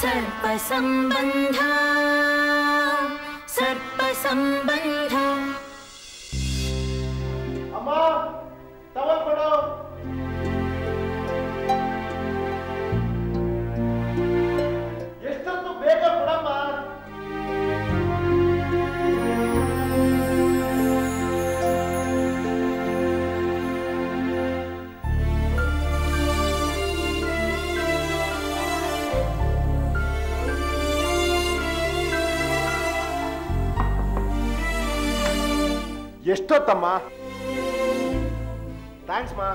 सर्पसम्बन्ध सर्पसम्बन्ध ಅಮ್ಮ ಟವಲ್ ಕೊಡು ಎಷ್ಟೊತ್ತು ಬೇಗ ಕೊಡಮ್ಮ ಎಷ್ಟೊತ್ತಮ್ಮ ಥ್ಯಾಂಕ್ಸ್ ಮಾ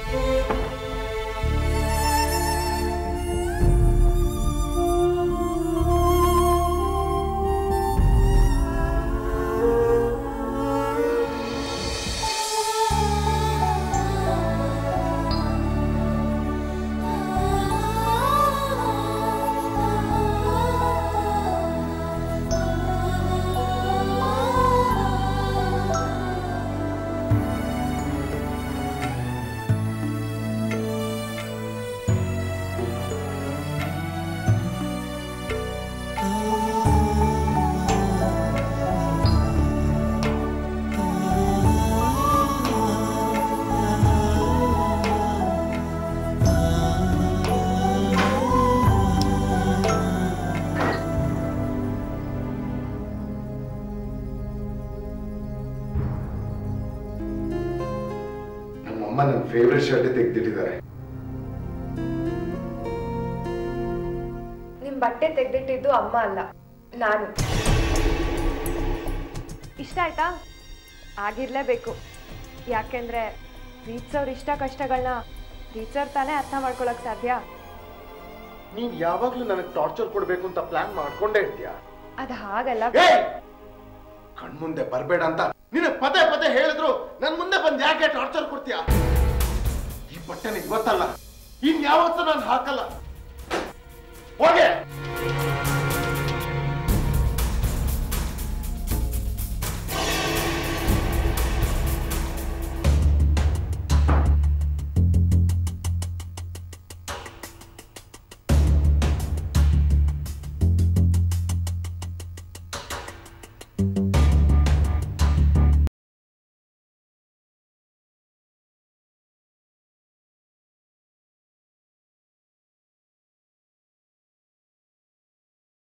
ನಮ್ಮಮ್ಮ ನನ್ನ ಫೇವ್ರೆಟ್ ಶರ್ಟ್ ತೆಗೆದಿಟ್ಟಿದ್ದಾರೆ ನಿಮ್ ಬಟ್ಟೆ ತೆಗ್ದಿಟ್ಟಿದ್ದು ಅಮ್ಮ ಅಲ್ಲ ನಾನು ಇಷ್ಟ ಆಯ್ತಾ ಆಗಿರ್ಲೇಬೇಕು ಯಾಕೆಂದ್ರೆ ಪ್ರೀತಿಸೋರ್ ಇಷ್ಟ ಕಷ್ಟಗಳನ್ನ ಪ್ರೀತಿಸೋರ್ ತಾನೇ ಅರ್ಥ ಮಾಡ್ಕೊಳಕ್ ಸಾಧ್ಯ ನೀನ್ ಯಾವಾಗ್ಲೂ ನನಗೆ ಟಾರ್ಚರ್ ಕೊಡ್ಬೇಕು ಅಂತ ಪ್ಲಾನ್ ಮಾಡ್ಕೊಂಡೇ ಇರ್ತೀಯ ಅದ್ ಹಾಗಲ್ಲ ಕಣ್ಮುಂದೆ ಬರ್ಬೇಡ ಅಂತ ನಿನಗೆ ಪದೇ ಪದೇ ಹೇಳಿದ್ರು ನನ್ ಮುಂದೆ ಬಂದ್ ಯಾಕೆ ಟಾರ್ಚರ್ ಕೊಡ್ತೀಯ ಈ ಬಟ್ಟೆನ ಇವತ್ತಲ್ಲ ಇನ್ ಯಾವತ್ತೂ ನಾನು ಹಾಕಲ್ಲ ಹೋಗೆ